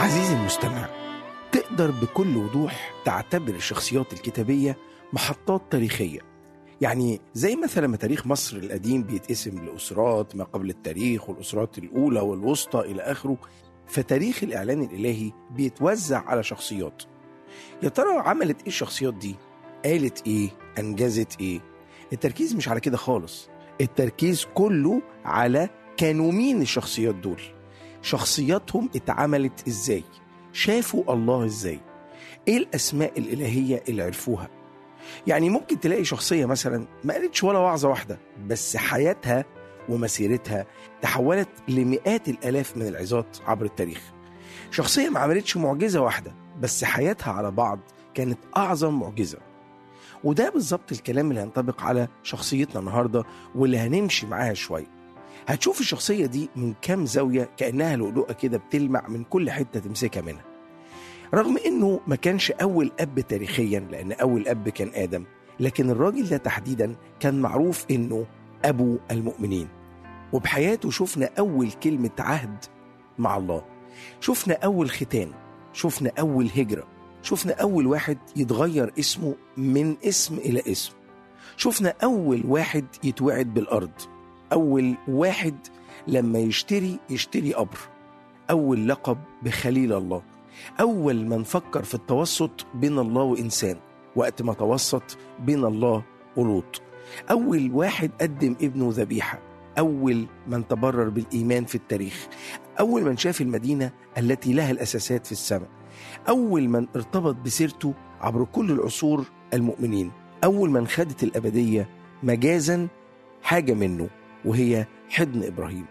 عزيزي المستمع تقدر بكل وضوح تعتبر الشخصيات الكتابية محطات تاريخية يعني زي مثلا ما تاريخ مصر القديم بيتقسم لأسرات ما قبل التاريخ والأسرات الأولى والوسطى إلى آخره فتاريخ الإعلان الإلهي بيتوزع على شخصيات يا ترى عملت إيه الشخصيات دي؟ قالت إيه؟ أنجزت إيه؟ التركيز مش على كده خالص التركيز كله على كانوا مين الشخصيات دول شخصياتهم اتعملت ازاي شافوا الله ازاي ايه الاسماء الالهيه اللي عرفوها يعني ممكن تلاقي شخصيه مثلا ما قالتش ولا وعظه واحده بس حياتها ومسيرتها تحولت لمئات الالاف من العظات عبر التاريخ شخصيه ما عملتش معجزه واحده بس حياتها على بعض كانت اعظم معجزه وده بالظبط الكلام اللي هينطبق على شخصيتنا النهارده واللي هنمشي معاها شويه هتشوف الشخصية دي من كام زاوية كأنها لؤلؤة كده بتلمع من كل حتة تمسكها منها رغم انه ما كانش اول اب تاريخيا لان اول اب كان ادم لكن الراجل ده تحديدا كان معروف انه ابو المؤمنين وبحياته شفنا اول كلمة عهد مع الله شفنا اول ختان شفنا اول هجرة شفنا اول واحد يتغير اسمه من اسم الى اسم شفنا اول واحد يتوعد بالارض أول واحد لما يشتري يشتري قبر أول لقب بخليل الله أول من فكر في التوسط بين الله وإنسان وقت ما توسط بين الله ولوط أول واحد قدم ابنه ذبيحة أول من تبرر بالإيمان في التاريخ أول من شاف المدينة التي لها الأساسات في السماء أول من ارتبط بسيرته عبر كل العصور المؤمنين أول من خدت الأبدية مجازا حاجة منه وهي حضن ابراهيم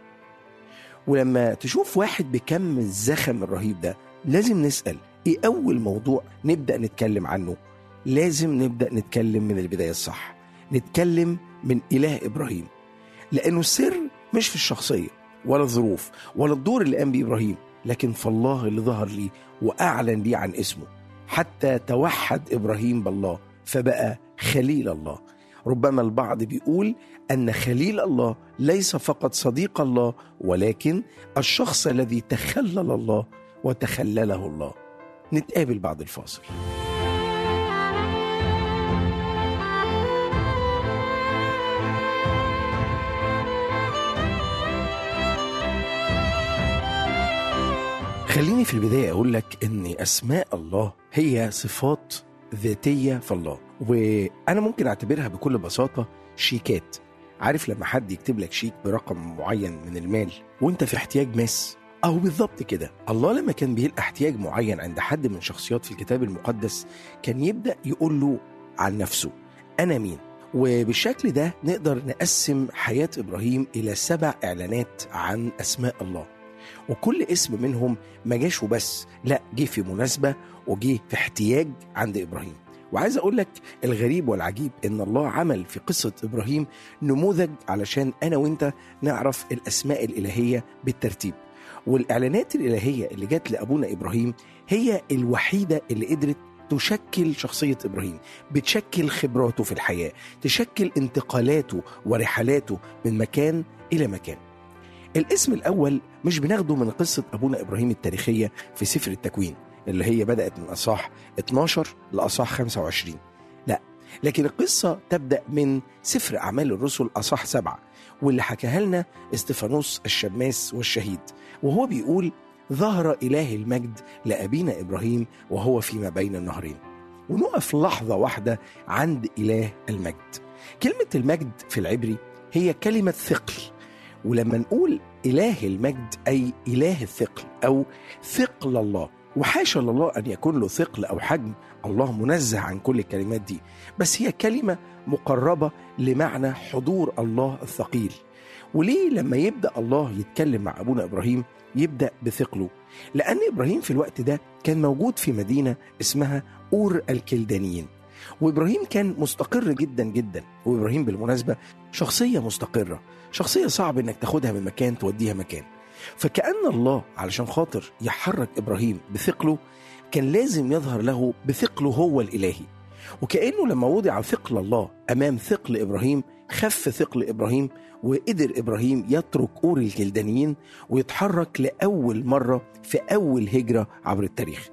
ولما تشوف واحد بكم الزخم الرهيب ده لازم نسال ايه اول موضوع نبدا نتكلم عنه لازم نبدا نتكلم من البدايه الصح نتكلم من اله ابراهيم لانه السر مش في الشخصيه ولا الظروف ولا الدور اللي قام بيه ابراهيم لكن في الله اللي ظهر ليه واعلن ليه عن اسمه حتى توحد ابراهيم بالله فبقى خليل الله ربما البعض بيقول ان خليل الله ليس فقط صديق الله ولكن الشخص الذي تخلل الله وتخلله الله نتقابل بعد الفاصل خليني في البداية أقول لك إن أسماء الله هي صفات ذاتية في الله وأنا ممكن أعتبرها بكل بساطة شيكات عارف لما حد يكتب لك شيك برقم معين من المال وانت في احتياج ماس أو بالضبط كده الله لما كان بيلقى احتياج معين عند حد من شخصيات في الكتاب المقدس كان يبدأ يقول له عن نفسه أنا مين وبالشكل ده نقدر نقسم حياة إبراهيم إلى سبع إعلانات عن أسماء الله وكل اسم منهم ما جاش وبس لا جه في مناسبة وجه في احتياج عند إبراهيم وعايز أقول لك الغريب والعجيب إن الله عمل في قصة إبراهيم نموذج علشان أنا وإنت نعرف الأسماء الإلهية بالترتيب والإعلانات الإلهية اللي جت لأبونا إبراهيم هي الوحيدة اللي قدرت تشكل شخصية إبراهيم بتشكل خبراته في الحياة تشكل انتقالاته ورحلاته من مكان إلى مكان الاسم الأول مش بناخده من قصة أبونا إبراهيم التاريخية في سفر التكوين اللي هي بدأت من أصح 12 لأصح 25 لا لكن القصة تبدأ من سفر أعمال الرسل أصح سبعة واللي حكاها لنا استفانوس الشماس والشهيد وهو بيقول ظهر إله المجد لأبينا إبراهيم وهو فيما بين النهرين ونقف لحظة واحدة عند إله المجد كلمة المجد في العبري هي كلمة ثقل ولما نقول إله المجد أي إله الثقل أو ثقل الله وحاشا لله أن يكون له ثقل أو حجم الله منزه عن كل الكلمات دي بس هي كلمة مقربة لمعنى حضور الله الثقيل وليه لما يبدأ الله يتكلم مع أبونا إبراهيم يبدأ بثقله لأن إبراهيم في الوقت ده كان موجود في مدينة اسمها أور الكلدانيين وإبراهيم كان مستقر جدا جدا وإبراهيم بالمناسبة شخصية مستقرة شخصية صعب إنك تاخدها من مكان توديها مكان فكأن الله علشان خاطر يحرك إبراهيم بثقله كان لازم يظهر له بثقله هو الإلهي وكأنه لما وضع ثقل الله أمام ثقل إبراهيم خف ثقل إبراهيم وقدر إبراهيم يترك أور الكلدانيين ويتحرك لأول مرة في أول هجرة عبر التاريخ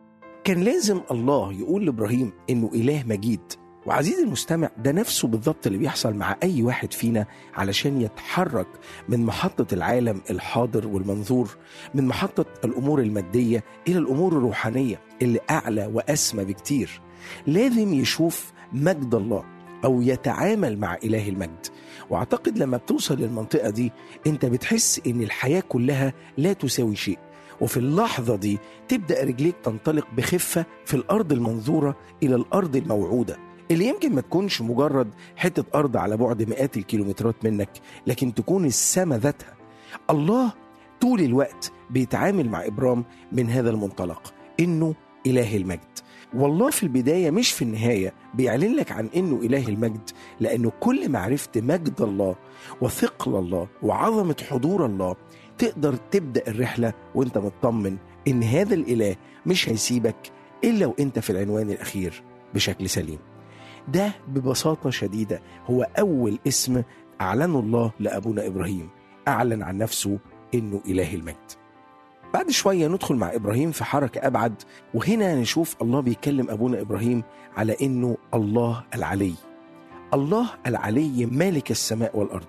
كان لازم الله يقول لإبراهيم إنه إله مجيد وعزيزي المستمع ده نفسه بالضبط اللي بيحصل مع أي واحد فينا علشان يتحرك من محطة العالم الحاضر والمنظور من محطة الأمور المادية إلى الأمور الروحانية اللي أعلى وأسمى بكتير لازم يشوف مجد الله أو يتعامل مع إله المجد وأعتقد لما بتوصل للمنطقة دي أنت بتحس إن الحياة كلها لا تساوي شيء وفي اللحظة دي تبدأ رجليك تنطلق بخفة في الأرض المنظورة إلى الأرض الموعودة اللي يمكن ما تكونش مجرد حتة أرض على بعد مئات الكيلومترات منك لكن تكون السماء ذاتها الله طول الوقت بيتعامل مع إبرام من هذا المنطلق إنه إله المجد والله في البداية مش في النهاية بيعلن لك عن إنه إله المجد لأنه كل ما عرفت مجد الله وثقل الله وعظمة حضور الله تقدر تبدأ الرحلة وانت مطمن إن هذا الإله مش هيسيبك إلا وانت في العنوان الأخير بشكل سليم ده ببساطة شديدة هو أول اسم أعلنه الله لأبونا إبراهيم أعلن عن نفسه إنه إله المجد بعد شوية ندخل مع إبراهيم في حركة أبعد وهنا نشوف الله بيكلم أبونا إبراهيم على إنه الله العلي الله العلي مالك السماء والأرض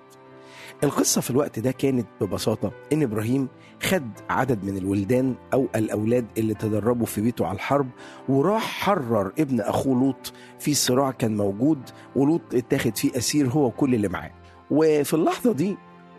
القصة في الوقت ده كانت ببساطة إن إبراهيم خد عدد من الولدان أو الأولاد اللي تدربوا في بيته على الحرب وراح حرر ابن أخوه لوط في صراع كان موجود ولوط اتاخد فيه أسير هو وكل اللي معاه وفي اللحظة دي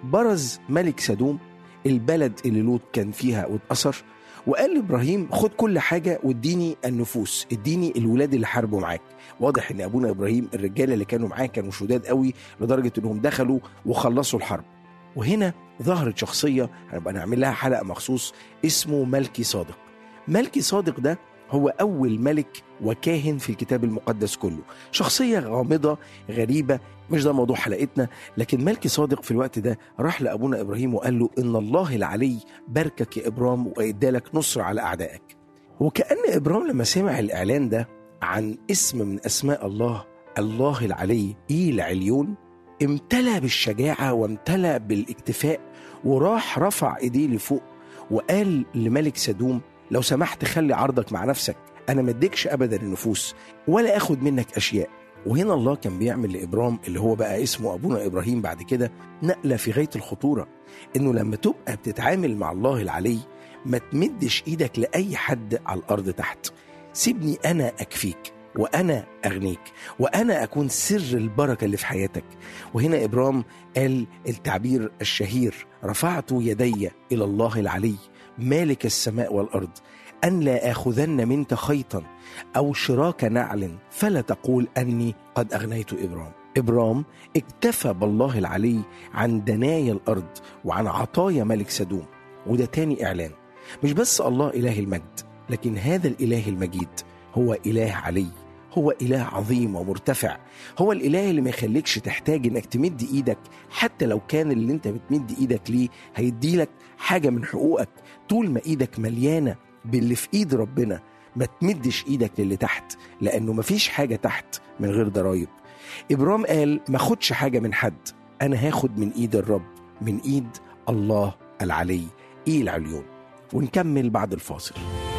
برز ملك سدوم البلد اللي لوط كان فيها واتأثر وقال لابراهيم خد كل حاجه واديني النفوس اديني الولاد اللي حاربوا معاك واضح ان ابونا ابراهيم الرجاله اللي كانوا معاه كانوا شداد قوي لدرجه انهم دخلوا وخلصوا الحرب وهنا ظهرت شخصيه هنبقى نعمل لها حلقه مخصوص اسمه ملكي صادق ملكي صادق ده هو أول ملك وكاهن في الكتاب المقدس كله شخصية غامضة غريبة مش ده موضوع حلقتنا لكن ملكي صادق في الوقت ده راح لأبونا إبراهيم وقال له إن الله العلي باركك يا إبرام وإدالك نصر على أعدائك وكأن إبرام لما سمع الإعلان ده عن اسم من أسماء الله الله العلي إيل عليون امتلأ بالشجاعة وامتلأ بالاكتفاء وراح رفع إيديه لفوق وقال لملك سدوم لو سمحت خلي عرضك مع نفسك انا ما اديكش ابدا النفوس ولا اخد منك اشياء وهنا الله كان بيعمل لابرام اللي هو بقى اسمه ابونا ابراهيم بعد كده نقله في غايه الخطوره انه لما تبقى بتتعامل مع الله العلي ما تمدش ايدك لاي حد على الارض تحت سيبني انا اكفيك وانا اغنيك وانا اكون سر البركه اللي في حياتك وهنا ابرام قال التعبير الشهير رفعت يدي الى الله العلي مالك السماء والارض ان لا اخذن منك خيطا او شراك نعل فلا تقول اني قد اغنيت ابرام ابرام اكتفى بالله العلي عن دنايا الارض وعن عطايا ملك سدوم وده تاني اعلان مش بس الله اله المجد لكن هذا الاله المجيد هو اله علي هو إله عظيم ومرتفع هو الإله اللي ما يخليكش تحتاج إنك تمد إيدك حتى لو كان اللي أنت بتمد إيدك ليه هيديلك حاجة من حقوقك طول ما إيدك مليانة باللي في إيد ربنا ما تمدش إيدك للي تحت لأنه مفيش حاجة تحت من غير ضرايب إبرام قال ما خدش حاجة من حد أنا هاخد من إيد الرب من إيد الله العلي إيه العليون ونكمل بعد الفاصل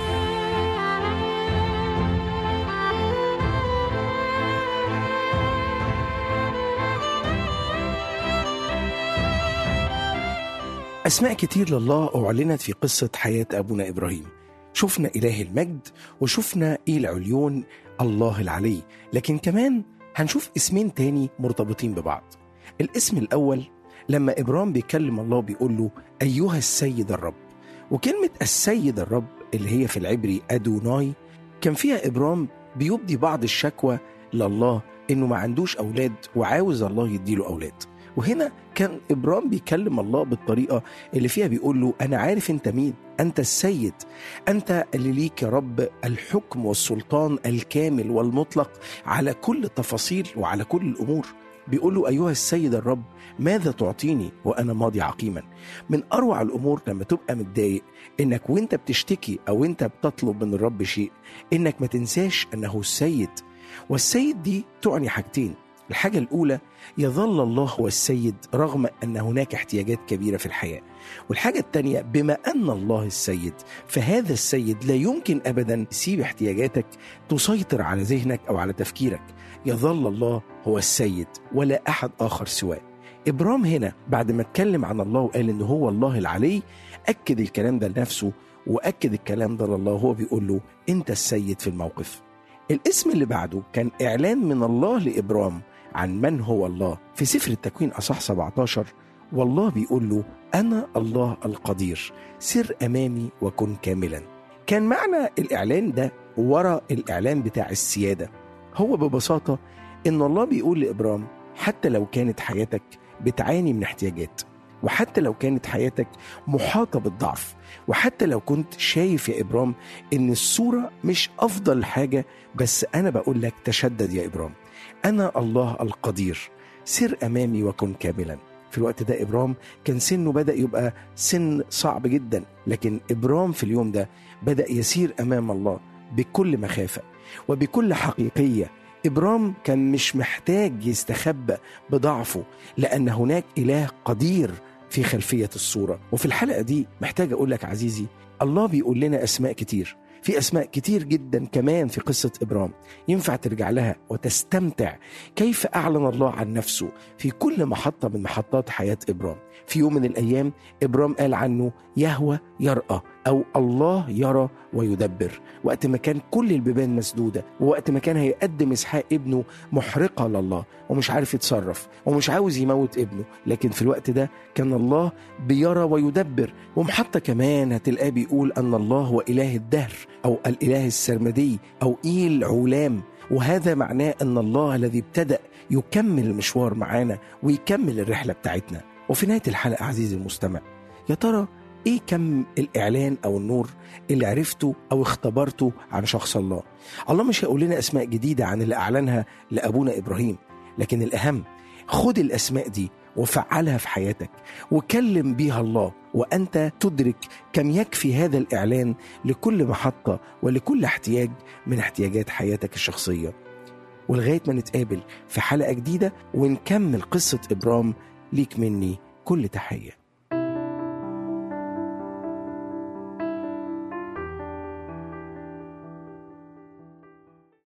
أسماء كتير لله أعلنت في قصة حياة أبونا إبراهيم شفنا إله المجد وشفنا إيه العليون الله العلي لكن كمان هنشوف اسمين تاني مرتبطين ببعض الاسم الأول لما إبرام بيكلم الله بيقول له أيها السيد الرب وكلمة السيد الرب اللي هي في العبري أدوناي كان فيها إبرام بيبدي بعض الشكوى لله إنه ما عندوش أولاد وعاوز الله يديله أولاد وهنا كان إبرام بيكلم الله بالطريقة اللي فيها بيقول له أنا عارف أنت مين أنت السيد أنت اللي ليك يا رب الحكم والسلطان الكامل والمطلق على كل التفاصيل وعلى كل الأمور بيقول له أيها السيد الرب ماذا تعطيني وأنا ماضي عقيما من أروع الأمور لما تبقى متضايق إنك وإنت بتشتكي أو إنت بتطلب من الرب شيء إنك ما تنساش أنه السيد والسيد دي تعني حاجتين الحاجة الأولى يظل الله هو السيد رغم أن هناك احتياجات كبيرة في الحياة والحاجة الثانية بما أن الله السيد فهذا السيد لا يمكن أبدا يسيب احتياجاتك تسيطر على ذهنك أو على تفكيرك يظل الله هو السيد ولا أحد آخر سواه إبرام هنا بعد ما اتكلم عن الله وقال إن هو الله العلي أكد الكلام ده لنفسه وأكد الكلام ده لله وهو بيقول له أنت السيد في الموقف الاسم اللي بعده كان إعلان من الله لإبرام عن من هو الله في سفر التكوين أصح 17 والله بيقول له أنا الله القدير سر أمامي وكن كاملا كان معنى الإعلان ده ورا الإعلان بتاع السيادة هو ببساطة إن الله بيقول لإبرام حتى لو كانت حياتك بتعاني من احتياجات وحتى لو كانت حياتك محاطة بالضعف وحتى لو كنت شايف يا إبرام إن الصورة مش أفضل حاجة بس أنا بقول لك تشدد يا إبرام أنا الله القدير سر أمامي وكن كاملا في الوقت ده إبرام كان سنه بدأ يبقى سن صعب جدا لكن إبرام في اليوم ده بدأ يسير أمام الله بكل مخافة وبكل حقيقية إبرام كان مش محتاج يستخبى بضعفه لأن هناك إله قدير في خلفية الصورة وفي الحلقة دي محتاج أقول لك عزيزي الله بيقول لنا أسماء كتير في أسماء كتير جدا كمان في قصة إبرام ينفع ترجع لها وتستمتع كيف أعلن الله عن نفسه في كل محطة من محطات حياة إبرام في يوم من الأيام إبرام قال عنه يهوى يرأى أو الله يرى ويدبر وقت ما كان كل البيبان مسدودة ووقت ما كان هيقدم إسحاق ابنه محرقة لله ومش عارف يتصرف ومش عاوز يموت ابنه لكن في الوقت ده كان الله بيرى ويدبر ومحطة كمان هتلاقيه بيقول أن الله هو إله الدهر أو الإله السرمدي أو إيل علام وهذا معناه أن الله الذي ابتدأ يكمل المشوار معانا ويكمل الرحلة بتاعتنا وفي نهاية الحلقة عزيزي المستمع يا ترى ايه كم الاعلان او النور اللي عرفته او اختبرته عن شخص الله الله مش هيقول لنا اسماء جديده عن اللي اعلنها لابونا ابراهيم لكن الاهم خد الاسماء دي وفعلها في حياتك وكلم بيها الله وانت تدرك كم يكفي هذا الاعلان لكل محطه ولكل احتياج من احتياجات حياتك الشخصيه ولغايه ما نتقابل في حلقه جديده ونكمل قصه ابرام ليك مني كل تحيه